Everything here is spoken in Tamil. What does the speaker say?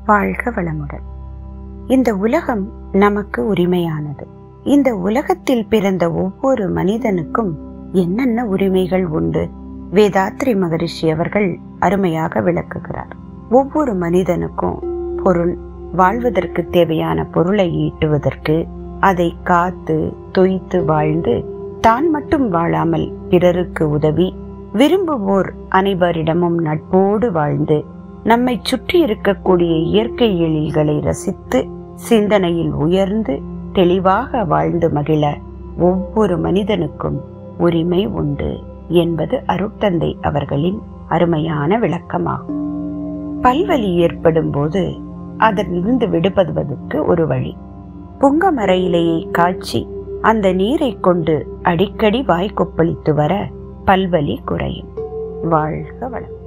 வாழ்க வளமுடன் இந்த உலகம் நமக்கு உரிமையானது இந்த உலகத்தில் பிறந்த ஒவ்வொரு மனிதனுக்கும் என்னென்ன உரிமைகள் உண்டு வேதாத்ரி மகரிஷி அவர்கள் அருமையாக விளக்குகிறார் ஒவ்வொரு மனிதனுக்கும் பொருள் வாழ்வதற்கு தேவையான பொருளை ஈட்டுவதற்கு அதை காத்து தொய்த்து வாழ்ந்து தான் மட்டும் வாழாமல் பிறருக்கு உதவி விரும்புவோர் அனைவரிடமும் நட்போடு வாழ்ந்து நம்மை சுற்றி இருக்கக்கூடிய இயற்கை எழில்களை ரசித்து சிந்தனையில் உயர்ந்து தெளிவாக வாழ்ந்து மகிழ ஒவ்வொரு மனிதனுக்கும் உரிமை உண்டு என்பது அருட்தந்தை அவர்களின் அருமையான விளக்கமாகும் பல்வலி ஏற்படும் போது அதிலிருந்து விடுபடுவதற்கு ஒரு வழி புங்கமர இலையை காய்ச்சி அந்த நீரை கொண்டு அடிக்கடி வாய் கொப்பளித்து வர பல்வலி குறையும் வாழ்க வளம்